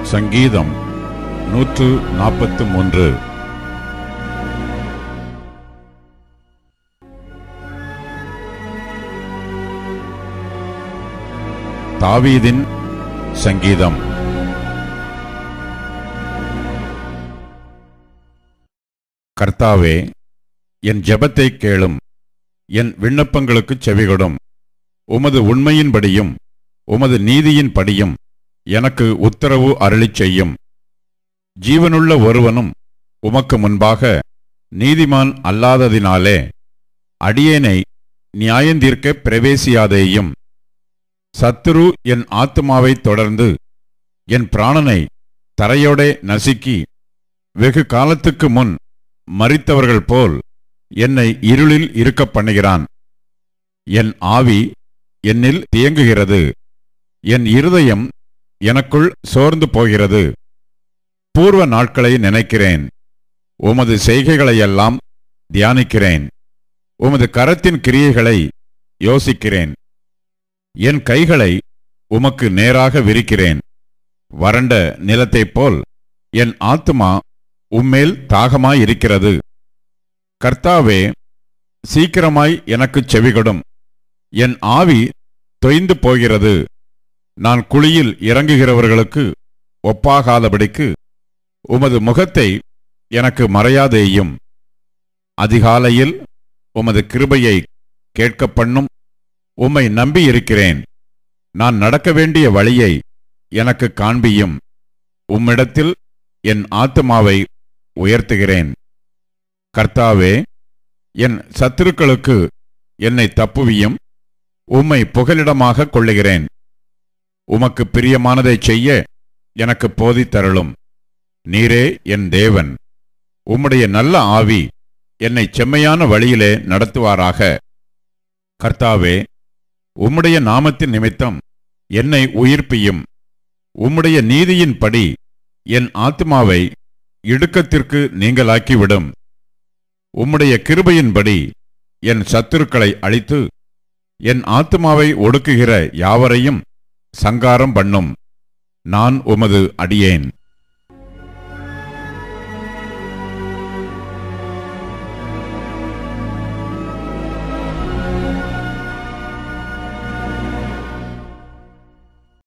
சங்கீதம் நூற்று நாற்பத்து மூன்று தாவீதின் சங்கீதம் கர்த்தாவே என் ஜெபத்தை கேளும் என் விண்ணப்பங்களுக்குச் செவிகொடும் உமது உண்மையின்படியும் உமது நீதியின்படியும் எனக்கு உத்தரவு அருளிச் செய்யும் ஜீவனுள்ள ஒருவனும் உமக்கு முன்பாக நீதிமான் அல்லாததினாலே அடியேனை நியாயந்தீர்க்க பிரவேசியாதேயும் சத்துரு என் ஆத்துமாவைத் தொடர்ந்து என் பிராணனை தரையோடே நசுக்கி வெகு காலத்துக்கு முன் மரித்தவர்கள் போல் என்னை இருளில் இருக்கப் பண்ணுகிறான் என் ஆவி என்னில் தியங்குகிறது என் இருதயம் எனக்குள் சோர்ந்து போகிறது பூர்வ நாட்களை நினைக்கிறேன் உமது செய்கைகளையெல்லாம் தியானிக்கிறேன் உமது கரத்தின் கிரியைகளை யோசிக்கிறேன் என் கைகளை உமக்கு நேராக விரிக்கிறேன் வறண்ட நிலத்தைப் போல் என் ஆத்துமா உம்மேல் தாகமாயிருக்கிறது கர்த்தாவே சீக்கிரமாய் எனக்குச் செவிகொடும் என் ஆவி தொய்ந்து போகிறது நான் குழியில் இறங்குகிறவர்களுக்கு ஒப்பாகாதபடிக்கு உமது முகத்தை எனக்கு மறையாதேயும் அதிகாலையில் உமது கிருபையை கேட்கப் பண்ணும் உம்மை நம்பியிருக்கிறேன் நான் நடக்க வேண்டிய வழியை எனக்கு காண்பியும் உம்மிடத்தில் என் ஆத்துமாவை உயர்த்துகிறேன் கர்த்தாவே என் சத்துருக்களுக்கு என்னை தப்புவியும் உம்மை புகலிடமாக கொள்ளுகிறேன் உமக்கு பிரியமானதைச் செய்ய எனக்கு போதித்தருளும் நீரே என் தேவன் உம்முடைய நல்ல ஆவி என்னை செம்மையான வழியிலே நடத்துவாராக கர்த்தாவே உம்முடைய நாமத்தின் நிமித்தம் என்னை உயிர்ப்பியும் உம்முடைய நீதியின்படி என் ஆத்மாவை இடுக்கத்திற்கு நீங்களாக்கிவிடும் உம்முடைய கிருபையின்படி என் சத்துருக்களை அழித்து என் ஆத்மாவை ஒடுக்குகிற யாவரையும் சங்காரம் பண்ணும் நான் உமது அடியேன்